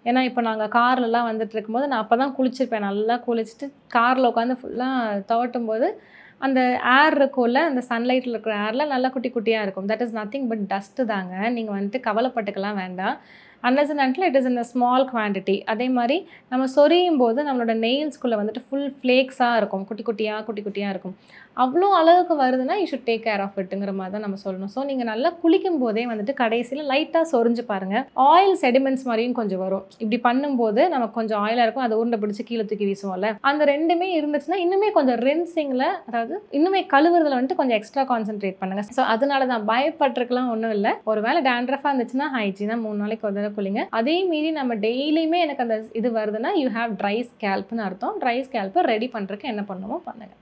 ஏன்னா இப்போ நாங்கள் கார்லலாம் வந்துட்டு இருக்கும்போது நான் அப்போ தான் குளிச்சிருப்பேன் நல்லா குளிச்சுட்டு காரில் உட்காந்து ஃபுல்லாக துவட்டும் போது அந்த ஏர் இருக்கும்ல அந்த சன்லைட்டில் இருக்கிற ஏரில் நல்லா குட்டி குட்டியாக இருக்கும் that is nothing but dust தாங்க நீங்கள் வந்துட்டு கவலைப்பட்டுக்கலாம் வேண்டாம் unless and until it is in a small quantity அதே மாதிரி நம்ம சொரியும் போது நம்மளோட நெயில்ஸ்குள்ளே வந்துட்டு ஃபுல் ஃப்ளேக்ஸாக இருக்கும் குட்டி குட்டியாக குட்டி குட்டியாக இருக்கும் அவ்வளோ அளவுக்கு வருதுன்னா you should take care of இட்டுங்கிற மாதிரி தான் நம்ம சொல்லணும் ஸோ நீங்கள் நல்லா குளிக்கும் போதே வந்துட்டு கடைசியில் லைட்டாக சொரிஞ்சு பாருங்கள் ஆயில் செடிமெண்ட்ஸ் மாதிரியும் கொஞ்சம் வரும் இப்படி பண்ணும்போது நமக்கு கொஞ்சம் ஆயிலாக இருக்கும் அதை உருண்டை பிடிச்சி கீழே தூக்கி வீசுவோம்ல அந்த ரெண்டுமே இருந்துச்சுன்னா இன்னுமே கொஞ்சம் ரின்சிங்கில் அதாவது இன்னுமே கழுவுறதுல வந்துட்டு கொஞ்சம் எக்ஸ்ட்ரா கான்சென்ட்ரேட் பண்ணுங்கள் ஸோ அதனால தான் பயப்பட்டிருக்கலாம் ஒன்றும் இல்லை ஒரு வேளை டேண்ட்ரஃபாக இருந்துச்சுன்னா ஹைஜீனாக மூணு நாளைக்கு ஒரு தடவை குளிங்க அதே மீறி நம்ம டெய்லியுமே எனக்கு அந்த இது வருதுன்னா யூ ஹேவ் ட்ரை ஸ்கேல்ப்னு அர்த்தம் ட்ரை ஸ்கேல்ப்பை ரெடி பண்ணுறதுக்கு என்ன பண்ணுமோ பண்ணுங்க